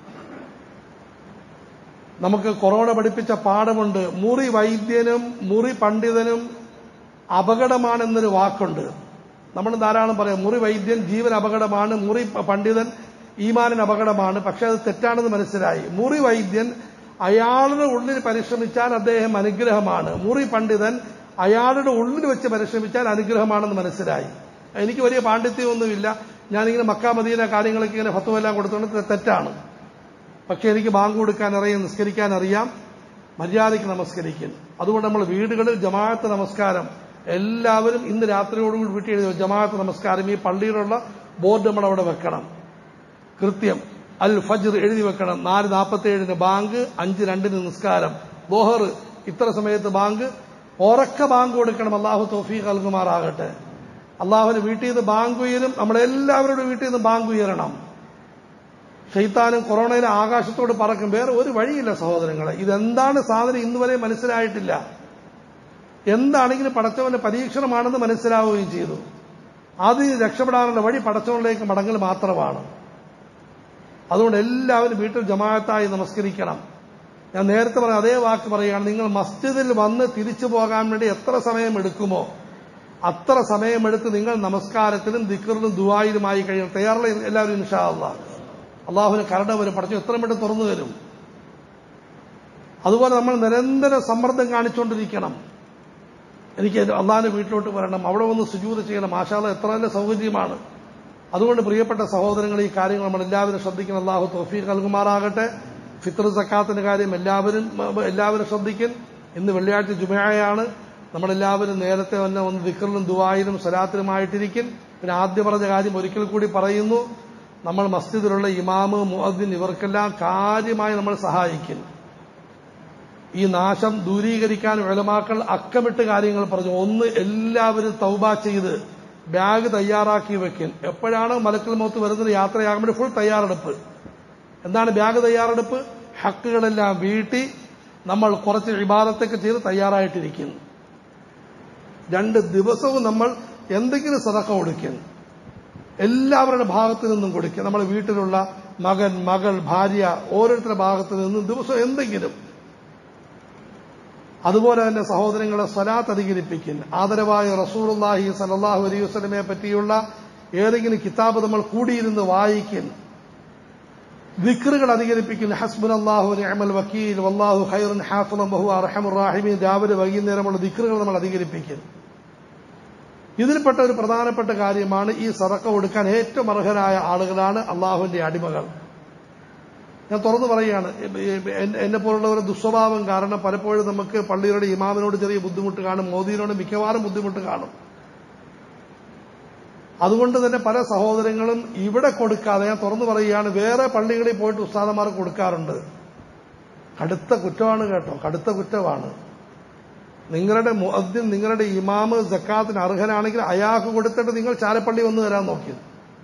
നമുക്ക് കൊറോണ പഠിപ്പിച്ച പാഠമുണ്ട് മുറി വൈദ്യനും മുറി പണ്ഡിതനും അപകടമാണെന്നൊരു വാക്കുണ്ട് നമ്മൾ ധാരാളം പറയാം മുറി വൈദ്യൻ ജീവൻ അപകടമാണ് മുറി പണ്ഡിതൻ ഈമാനിന് അപകടമാണ് പക്ഷെ അത് തെറ്റാണെന്ന് മനസ്സിലായി മുറി വൈദ്യൻ അയാളുടെ ഉള്ളിൽ പരിശ്രമിച്ചാൽ അദ്ദേഹം അനുഗ്രഹമാണ് മുറി പണ്ഡിതൻ അയാളുടെ ഉള്ളിൽ വെച്ച് പരിശ്രമിച്ചാൽ അനുഗ്രഹമാണെന്ന് മനസ്സിലായി എനിക്ക് വലിയ പാണ്ഡിത്യമൊന്നുമില്ല ഞാനിങ്ങനെ മക്ക മദീന കാര്യങ്ങളൊക്കെ ഇങ്ങനെ ഫത്വമെല്ലാം കൊടുത്തുകൊണ്ട് തെറ്റാണ് പക്ഷെ എനിക്ക് ബാങ്ക് കൊടുക്കാൻ അറിയാം നിസ്കരിക്കാൻ അറിയാം മര്യാദയ്ക്ക് നമസ്കരിക്കും അതുകൊണ്ട് നമ്മൾ വീടുകളിൽ ജമാഅത്ത് നമസ്കാരം എല്ലാവരും ഇന്ന് രാത്രിയോടുകൂടി വീട്ടിൽ എഴുതി ജമാഅത്ത് നമസ്കാരം ഈ പള്ളിയിലുള്ള ബോർഡ് നമ്മൾ അവിടെ വെക്കണം കൃത്യം അൽ ഫജ്ർ എഴുതി വെക്കണം നാല് നാൽപ്പത്തി ഏഴിന് ബാങ്ക് അഞ്ച് രണ്ടിന് നിസ്കാരം ബോഹർ ഇത്ര സമയത്ത് ബാങ്ക് ഉറക്ക ബാങ്ക് കൊടുക്കണം അള്ളാഹു തോഫീഖ് നൽകുമാറാകട്ടെ അള്ളാഹുവിന് വീട്ടിൽ നിന്ന് ബാങ്ക് ഉയരും നമ്മളെല്ലാവരുടെ വീട്ടിൽ നിന്ന് ബാങ്ക് ഉയരണം ഷെയ്ത്താനും കൊറോണയിലെ ആകാശത്തോട് പറക്കും വേറെ ഒരു വഴിയില്ല സഹോദരങ്ങളെ ഇതെന്താണ് സാധനം ഇന്നുവരെ മനസ്സിലായിട്ടില്ല എന്താണെങ്കിലും പടച്ചവന്റെ പരീക്ഷണമാണെന്ന് മനസ്സിലാവുകയും ചെയ്തു അതിന് രക്ഷപ്പെടാനുള്ള വഴി പടച്ചവനിലേക്ക് മടങ്ങൽ മാത്രമാണ് അതുകൊണ്ട് എല്ലാവരും വീട്ടിൽ ജമാഅത്തായി നമസ്കരിക്കണം ഞാൻ നേരത്തെ പറഞ്ഞ അതേ വാക്ക് പറയുകയാണ് നിങ്ങൾ മസ്ജിദിൽ വന്ന് തിരിച്ചു പോകാൻ വേണ്ടി എത്ര സമയം എടുക്കുമോ അത്ര സമയമെടുത്ത് നിങ്ങൾ നമസ്കാരത്തിലും ദിക്കറിലും ദുവായിലുമായി കഴിയണം തയ്യാറുള്ള എല്ലാവരും ഇൻഷാ അള്ളാഹ് അള്ളാഹുവിന് കരട വരും പഠിച്ചു എത്രയും പെട്ടെന്ന് തുറന്നു തരും അതുപോലെ നമ്മൾ നിരന്തരം സമ്മർദ്ദം കാണിച്ചുകൊണ്ടിരിക്കണം എനിക്ക് അള്ളാഹിന്റെ വീട്ടിലോട്ട് വരണം അവിടെ വന്ന് സുജൂത് ചെയ്യണം മാഷാല എത്ര നല്ല സൗകര്യമാണ് അതുകൊണ്ട് പ്രിയപ്പെട്ട സഹോദരങ്ങൾ ഈ കാര്യങ്ങൾ നമ്മൾ എല്ലാവരും ശ്രദ്ധിക്കണം അള്ളാഹു തോഫീഖ് നൽകുമാറാകട്ടെ ഫിത്തർ സക്കാത്തിന്റെ കാര്യം എല്ലാവരും എല്ലാവരും ശ്രദ്ധിക്കും ഇന്ന് വെള്ളിയാഴ്ച ജുമയാണ് നമ്മളെല്ലാവരും നേരത്തെ തന്നെ ഒന്ന് ദിക്കറിലും ദുവായിലും സലാത്തിലുമായിട്ടിരിക്കും പിന്നെ ആദ്യം പറഞ്ഞ കാര്യം ഒരിക്കൽ കൂടി പറയുന്നു നമ്മൾ മസ്ജിദിലുള്ള ഇമാമ് മുഅദ്ദിൻ ഇവർക്കെല്ലാം കാര്യമായി നമ്മൾ സഹായിക്കും ഈ നാശം ദൂരീകരിക്കാൻ ഉലമാക്കൾ അക്കമിട്ട് കാര്യങ്ങൾ പറഞ്ഞു ഒന്ന് എല്ലാവരും തൗബ ചെയ്ത് ബാഗ് തയ്യാറാക്കി വെക്കും എപ്പോഴാണ് മലക്കൽ മൗത്ത് വരുന്നത് യാത്രയാകുമ്പോൾ ഫുൾ തയ്യാറെടുപ്പ് എന്താണ് ബാഗ് തയ്യാറെടുപ്പ് ഹക്കുകളെല്ലാം വീട്ടി നമ്മൾ കുറച്ച് വിവാദത്തൊക്കെ ചെയ്ത് തയ്യാറായിട്ടിരിക്കുന്നു രണ്ട് ദിവസവും നമ്മൾ എന്തെങ്കിലും സതക്ക കൊടുക്കും എല്ലാവരുടെ ഭാഗത്തു നിന്നും കൊടുക്കുക നമ്മുടെ വീട്ടിലുള്ള മകൻ മകൾ ഭാര്യ ഓരോരുത്തരുടെ ഭാഗത്തു നിന്നും ദിവസം എന്തെങ്കിലും അതുപോലെ തന്നെ സഹോദരങ്ങളെ സ്വലാത്ത് അധികരിപ്പിക്കും ആദരവായ റസൂർല്ലാഹി സലാഹു അലൈഹി വസ്ലമെ പറ്റിയുള്ള ഏതെങ്കിലും കിതാബ് നമ്മൾ കൂടിയിരുന്ന് വായിക്കും വിക്റുകൾ അധികരിപ്പിക്കും ഹസ്ബുൻ അള്ളാഹു അമൽ വക്കീൽ വല്ലാഹു ഖൈറുൻ ഹാഫുലം ബഹു അറഹമുറാഹിമീൻ രാവിലെ വൈകുന്നേരമുള്ള ദിക്റുകൾ നമ്മൾ അധികരിപ്പിക്കും ഇതിൽപ്പെട്ട ഒരു പ്രധാനപ്പെട്ട കാര്യമാണ് ഈ സറക്ക കൊടുക്കാൻ ഏറ്റവും അർഹരായ ആളുകളാണ് അള്ളാഹുവിന്റെ അടിമകൾ ഞാൻ തുറന്നു പറയുകയാണ് എന്നെ പോലുള്ള ഒരു ദുസ്വഭാവം കാരണം പലപ്പോഴും നമുക്ക് പള്ളിയുടെ ഇമാമിനോട് ചെറിയ ബുദ്ധിമുട്ട് കാണും മോദിയിനോട് മിക്കവാറും ബുദ്ധിമുട്ട് കാണും അതുകൊണ്ട് തന്നെ പല സഹോദരങ്ങളും ഇവിടെ കൊടുക്കാതെ ഞാൻ തുറന്നു പറയുകയാണ് വേറെ പള്ളികളിൽ പോയിട്ട് ഉസ്താദന്മാർ കൊടുക്കാറുണ്ട് കടുത്ത കുറ്റമാണ് കേട്ടോ കടുത്ത കുറ്റമാണ് നിങ്ങളുടെ മുഅദ്ദിൻ നിങ്ങളുടെ ഇമാമ് ജക്കാത്തിന് അർഹനാണെങ്കിൽ അയാൾക്ക് കൊടുത്തിട്ട് നിങ്ങൾ ചാലപ്പള്ളി വന്ന് തരാൻ നോക്കിയത്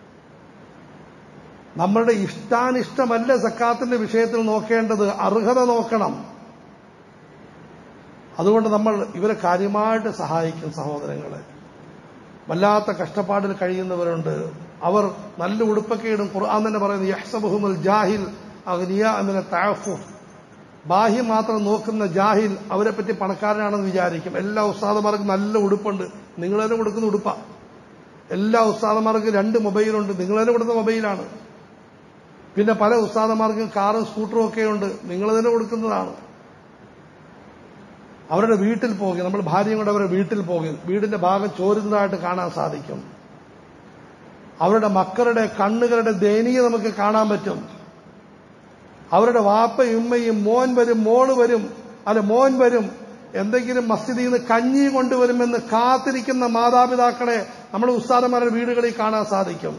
നമ്മളുടെ ഇഷ്ടാനിഷ്ടമല്ല സക്കാത്തിന്റെ വിഷയത്തിൽ നോക്കേണ്ടത് അർഹത നോക്കണം അതുകൊണ്ട് നമ്മൾ ഇവരെ കാര്യമായിട്ട് സഹായിക്കും സഹോദരങ്ങളെ വല്ലാത്ത കഷ്ടപ്പാടിൽ കഴിയുന്നവരുണ്ട് അവർ നല്ല ഉടുപ്പൊക്കെ ഇടും ഖുർആൻ തന്നെ പറയുന്നു യഹ്സബുഹുൽ ജാഹിൽ അഗ്നിയ അമിന താഫുഫ് ബാഹ്യം മാത്രം നോക്കുന്ന ജാഹിൽ അവരെ പറ്റി പണക്കാരനാണെന്ന് വിചാരിക്കും എല്ലാ ഉസ്താദന്മാർക്കും നല്ല ഉടുപ്പുണ്ട് നിങ്ങൾ തന്നെ കൊടുക്കുന്ന ഉടുപ്പാ എല്ലാ ഉസ്താദന്മാർക്കും രണ്ട് മൊബൈലുണ്ട് നിങ്ങൾ തന്നെ കൊടുക്കുന്ന മൊബൈലാണ് പിന്നെ പല ഉസ്താദന്മാർക്കും കാറും സ്കൂട്ടറും ഒക്കെ ഉണ്ട് നിങ്ങൾ തന്നെ കൊടുക്കുന്നതാണ് അവരുടെ വീട്ടിൽ പോകും നമ്മൾ ഭാര്യയും കൊണ്ട് അവരുടെ വീട്ടിൽ പോകും വീടിന്റെ ഭാഗം ചോരുന്നതായിട്ട് കാണാൻ സാധിക്കും അവരുടെ മക്കളുടെ കണ്ണുകളുടെ ദയനീയ നമുക്ക് കാണാൻ പറ്റും അവരുടെ വാപ്പയും ഉമ്മയും മോൻ വരും മോള് വരും അല്ല മോൻ വരും എന്തെങ്കിലും മസ്ജിദിൽ നിന്ന് കഞ്ഞി കൊണ്ടുവരുമെന്ന് കാത്തിരിക്കുന്ന മാതാപിതാക്കളെ നമ്മുടെ ഉസ്താദന്മാരുടെ വീടുകളിൽ കാണാൻ സാധിക്കും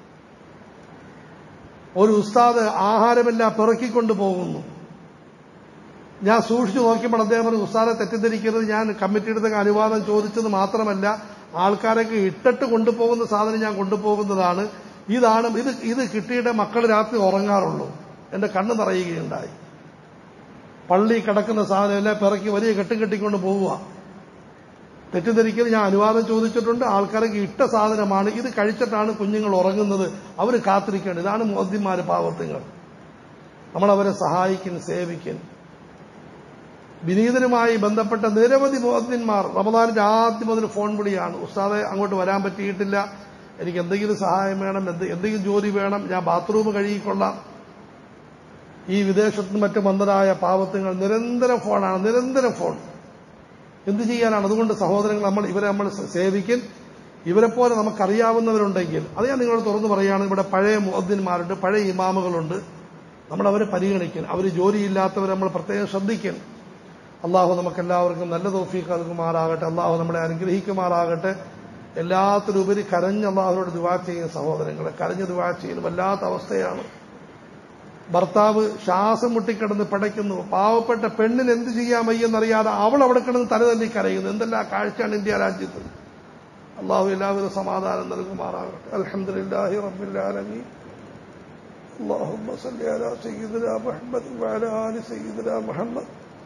ഒരു ഉസ്താദ് ആഹാരമെല്ലാം പിറക്കിക്കൊണ്ട് പോകുന്നു ഞാൻ സൂക്ഷിച്ചു നോക്കിയപ്പോൾ അദ്ദേഹം പറഞ്ഞു ഉസ്താദെ തെറ്റിദ്ധരിക്കരുത് ഞാൻ കമ്മിറ്റിയുടെ അനുവാദം ചോദിച്ചത് മാത്രമല്ല ആൾക്കാരൊക്കെ ഇട്ടിട്ട് കൊണ്ടുപോകുന്ന സാധനം ഞാൻ കൊണ്ടുപോകുന്നതാണ് ഇതാണ് ഇത് ഇത് കിട്ടിയിട്ട് മക്കൾ രാത്രി ഉറങ്ങാറുള്ളൂ എന്റെ കണ്ണ് നിറയുകയുണ്ടായി പള്ളി കിടക്കുന്ന സാധനമെല്ലാം പിറക്കി വലിയ കെട്ടും കെട്ടിക്കൊണ്ട് പോവുക തെറ്റിദ്ധരിക്കൽ ഞാൻ അനുവാദം ചോദിച്ചിട്ടുണ്ട് ആൾക്കാർക്ക് ഇട്ട സാധനമാണ് ഇത് കഴിച്ചിട്ടാണ് കുഞ്ഞുങ്ങൾ ഉറങ്ങുന്നത് അവർ കാത്തിരിക്കേണ്ടത് ഇതാണ് മോദ്യന്മാര് പാവത്തുങ്ങൾ നമ്മൾ അവരെ സഹായിക്കും സേവിക്കും വിനീതനുമായി ബന്ധപ്പെട്ട നിരവധി മോദ്യന്മാർ റമദാനിന്റെ ആദ്യം മുതൽ ഫോൺ വിളിയാണ് ഉസ്താദെ അങ്ങോട്ട് വരാൻ പറ്റിയിട്ടില്ല എനിക്ക് എന്തെങ്കിലും സഹായം വേണം എന്ത് എന്തെങ്കിലും ജോലി വേണം ഞാൻ ബാത്റൂം കഴുകിക്കൊള്ളാം ഈ വിദേശത്തും മറ്റും വന്നതായ പാവത്തുങ്ങൾ നിരന്തരം ഫോണാണ് നിരന്തരം ഫോൺ എന്ത് ചെയ്യാനാണ് അതുകൊണ്ട് സഹോദരങ്ങൾ നമ്മൾ ഇവരെ നമ്മൾ സേവിക്കും ഇവരെ പോലെ നമുക്കറിയാവുന്നവരുണ്ടെങ്കിൽ അത് ഞാൻ നിങ്ങളോട് തുറന്നു പറയുകയാണ് ഇവിടെ പഴയ മുഅദ്ദിന്മാരുണ്ട് പഴയ ഇമാമുകളുണ്ട് നമ്മൾ അവരെ പരിഗണിക്കും അവർ ജോലിയില്ലാത്തവരെ നമ്മൾ പ്രത്യേകം ശ്രദ്ധിക്കും അള്ളാഹു നമുക്കെല്ലാവർക്കും നല്ല തോഫീക്ക് നൽകുമാറാകട്ടെ അള്ളാഹു നമ്മളെ അനുഗ്രഹിക്കുമാറാകട്ടെ എല്ലാത്തിലുപരി കരഞ്ഞ് അള്ളാഹുവിനോട് ദുവാ ചെയ്യുന്ന സഹോദരങ്ങളെ കരഞ്ഞ് ദുവാ ചെയ്യുന്ന വല്ലാത്ത അവസ്ഥയാണ് ഭർത്താവ് ശ്വാസം മുട്ടിക്കിടന്ന് പിടയ്ക്കുന്നു പാവപ്പെട്ട പെണ്ണിന് എന്ത് ചെയ്യാൻ വയ്യെന്നറിയാതെ അവൾ അവിടെ കിടന്ന് തല തല്ലി കരയുന്നു എന്തെല്ലാം കാഴ്ചയാണ് ഇന്ത്യ രാജ്യത്ത് അള്ളാഹു എല്ലാവിധ സമാധാനം നൽകുമാറാകട്ടെ അൽഹംദുലില്ലാഹി റബ്ബിൽ ആലമീൻ اللهم صل على سيدنا محمد وعلى آل سيدنا محمد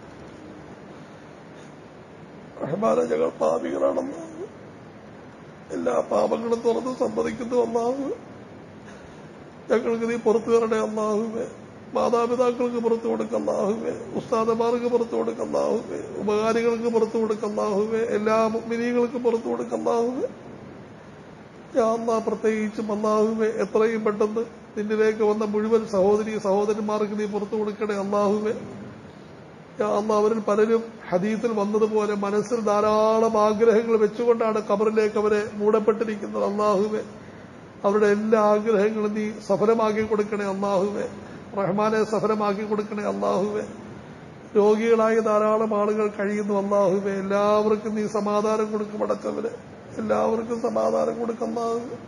റഹ്മാനെ ഞങ്ങൾ പാപികളാണെന്ന് എല്ലാ പാപങ്ങളും തുറന്ന് സമ്മതിക്കുന്നു അള്ളാഹു ഞങ്ങൾക്ക് നീ പുറത്തു തരണേ അള്ളാഹുവേ മാതാപിതാക്കൾക്ക് പുറത്തു കൊടുക്കല്ലാഹുവേ ഉസ്താദമാർക്ക് പുറത്തു കൊടുക്കല്ലാഹുവേ ഉപകാരികൾക്ക് പുറത്തു കൊടുക്കല്ലാഹുവേ എല്ലാ മിനികൾക്കും പുറത്തു കൊടുക്കല്ലാഹുവേ അള്ളാഹ് പ്രത്യേകിച്ചും അള്ളാഹുവേ എത്രയും പെട്ടെന്ന് നിന്നിലേക്ക് വന്ന മുഴുവൻ സഹോദരി സഹോദരന്മാർക്ക് നീ പുറത്തു കൊടുക്കണേ അള്ളാഹുവേ അന്ന് അവരിൽ പലരും ഹദീസിൽ വന്നതുപോലെ മനസ്സിൽ ധാരാളം ആഗ്രഹങ്ങൾ വെച്ചുകൊണ്ടാണ് കബറിലേക്ക് അവരെ മൂടപ്പെട്ടിരിക്കുന്നത് അള്ളാഹുവെ അവരുടെ എല്ലാ ആഗ്രഹങ്ങളും നീ സഫലമാക്കി കൊടുക്കണേ അള്ളാഹുവെ റഹ്മാനെ സഫലമാക്കി കൊടുക്കണേ അള്ളാഹുവെ രോഗികളായ ധാരാളം ആളുകൾ കഴിയുന്നു അള്ളാഹുവെ എല്ലാവർക്കും നീ സമാധാനം കൊടുക്കും അടച്ചവരെ എല്ലാവർക്കും സമാധാനം കൊടുക്കുന്നതാഹുവെ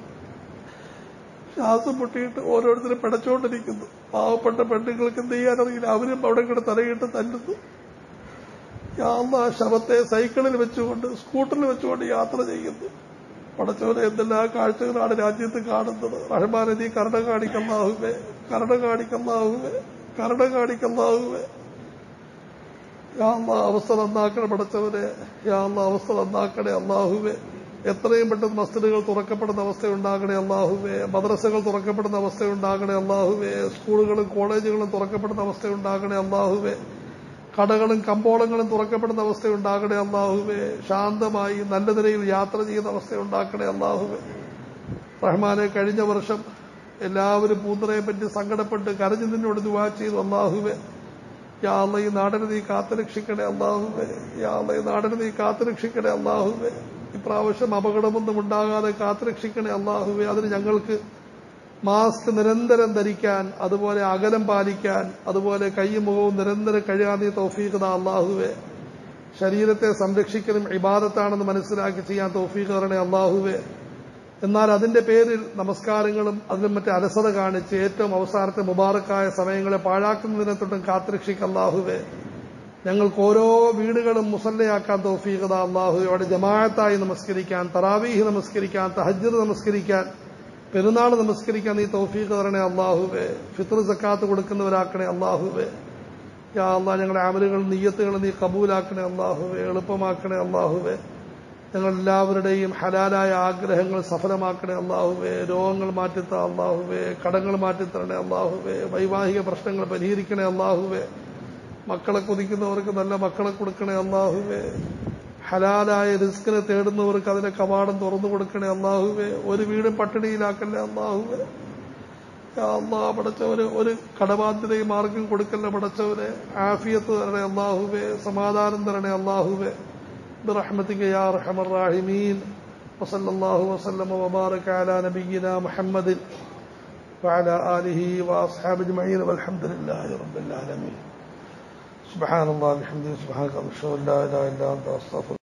ശ്വാസം പൊട്ടിയിട്ട് ഓരോരുത്തരും പിടച്ചോണ്ടിരിക്കുന്നു പാവപ്പെട്ട പെണ്ണുങ്ങൾക്ക് എന്ത് ചെയ്യാനറിയില്ല അവരും അവിടെ കൂടെ തലയിട്ട് തല്ലുന്നു ഞാൻ ആ ശവത്തെ സൈക്കിളിൽ വെച്ചുകൊണ്ട് സ്കൂട്ടറിൽ വെച്ചുകൊണ്ട് യാത്ര ചെയ്യുന്നു പടച്ചവനെ എന്തെല്ലാം കാഴ്ചകളാണ് രാജ്യത്ത് കാണുന്നത് റഹ്മാനെ നീ കരുണ കാണിക്കല്ലാഹുവേ കരുണ കാണിക്കല്ലാഹുവേ കരുണ കാണിക്കല്ലാഹുവേ യാ അല്ലാ അവസ്ഥ നന്നാക്കണേ പടച്ചവനെ യാ അല്ലാ അവസ്ഥ നന്നാക്കണേ അള്ളാഹുവേ എത്രയും പെട്ടെന്ന് മസ്ജിദുകൾ തുറക്കപ്പെടുന്ന അവസ്ഥയുണ്ടാകണേ അള്ളാഹുവേ മദ്രസകൾ തുറക്കപ്പെടുന്ന അവസ്ഥയുണ്ടാകണേ അള്ളാഹുവേ സ്കൂളുകളും കോളേജുകളും തുറക്കപ്പെടുന്ന അവസ്ഥയുണ്ടാകണേ അള്ളാഹുവേ കടകളും കമ്പോളങ്ങളും തുറക്കപ്പെടുന്ന അവസ്ഥയുണ്ടാകണേ അള്ളാഹുവേ ശാന്തമായി നല്ല നിലയിൽ യാത്ര ചെയ്യുന്ന അവസ്ഥയുണ്ടാക്കണേ അള്ളാഹുവേ റഹ്മാനെ കഴിഞ്ഞ വർഷം എല്ലാവരും പൂന്തറയെ പറ്റി സങ്കടപ്പെട്ട് കരഞ്ഞു നിന്നോട് ദുവാ ചെയ്തു അള്ളാഹുവേ യാ അല്ല ഈ നാടിനെ നീ കാത്തുരക്ഷിക്കണേ അള്ളാഹുവേ യാ അല്ല ഈ നാടിനെ നീ കാത്തുരക്ഷിക്കണേ അള്ളാഹുവേ ഇപ്രാവശ്യം അപകടമൊന്നും ഉണ്ടാകാതെ കാത്തുരക്ഷിക്കണേ അള്ളാഹുവെ അതിന് ഞങ്ങൾക്ക് മാസ്ക് നിരന്തരം ധരിക്കാൻ അതുപോലെ അകലം പാലിക്കാൻ അതുപോലെ കൈയും മുഖവും നിരന്തരം കഴിയാൻ നീ തൗഫീഖ് അള്ളാഹുവെ ശരീരത്തെ സംരക്ഷിക്കലും ഇബാദത്താണെന്ന് മനസ്സിലാക്കി ചെയ്യാൻ തൗഫീഖ് തരണേ അള്ളാഹുവെ എന്നാൽ അതിന്റെ പേരിൽ നമസ്കാരങ്ങളും അതിലും മറ്റേ അലസത കാണിച്ച് ഏറ്റവും അവസാനത്തെ മുബാറക്കായ സമയങ്ങളെ പാഴാക്കുന്നതിനെ തൊട്ടും കാത്തുരക്ഷിക്കുക അള്ളാഹുവെ ഞങ്ങൾക്ക് ഓരോ വീടുകളും മുസല്ലയാക്കാൻ തോഫീകത അള്ളാഹു അവിടെ ജമാഅത്തായി നമസ്കരിക്കാൻ തറാവീഹ് നമസ്കരിക്കാൻ തഹജ്ജദ് നമസ്കരിക്കാൻ പെരുന്നാൾ നമസ്കരിക്കാൻ നീ തൗഫീഖ് തരണേ അള്ളാഹുവേ ഫിത്ർ സക്കാത്ത് കൊടുക്കുന്നവരാക്കണേ അള്ളാഹുവേ യാ അള്ളാ ഞങ്ങളുടെ അമലുകൾ നീയത്തുകൾ നീ കബൂലാക്കണേ അള്ളാഹുവേ എളുപ്പമാക്കണേ അള്ളാഹുവേ ഞങ്ങൾ എല്ലാവരുടെയും ഹലാലായ ആഗ്രഹങ്ങൾ സഫലമാക്കണേ അള്ളാഹുവേ രോഗങ്ങൾ മാറ്റിത്ത അള്ളാഹുവേ കടങ്ങൾ മാറ്റിത്തരണേ അള്ളാഹുവേ വൈവാഹിക പ്രശ്നങ്ങൾ പരിഹരിക്കണേ അള്ളാഹുവേ മക്കളെ കൊതിക്കുന്നവർക്ക് നല്ല മക്കളെ കൊടുക്കണേ അള്ളാഹുവേ ഹലാലായ റിസ്കിനെ തേടുന്നവർക്ക് അതിന്റെ കവാടം തുറന്നു കൊടുക്കണേ അള്ളാഹുവേ ഒരു വീടും പട്ടിണിയിലാക്കല്ലേ അള്ളാഹുവേ അള്ളാ പടച്ചവന് ഒരു കടബാധ്യതയും ആർക്കും കൊടുക്കല്ലേ പടച്ചവനെ ആഫിയത്ത് തരണേ അള്ളാഹുവേ സമാധാനം തരണേ അള്ളാഹുവേ برحمتك يا ارحم الراحمين وصلى الله وسلم وبارك على نبينا محمد وعلى اله واصحابه اجمعين والحمد لله رب العالمين سبحان الله بحمده سبحانك اشهد ان لا اله الا انت استغفرك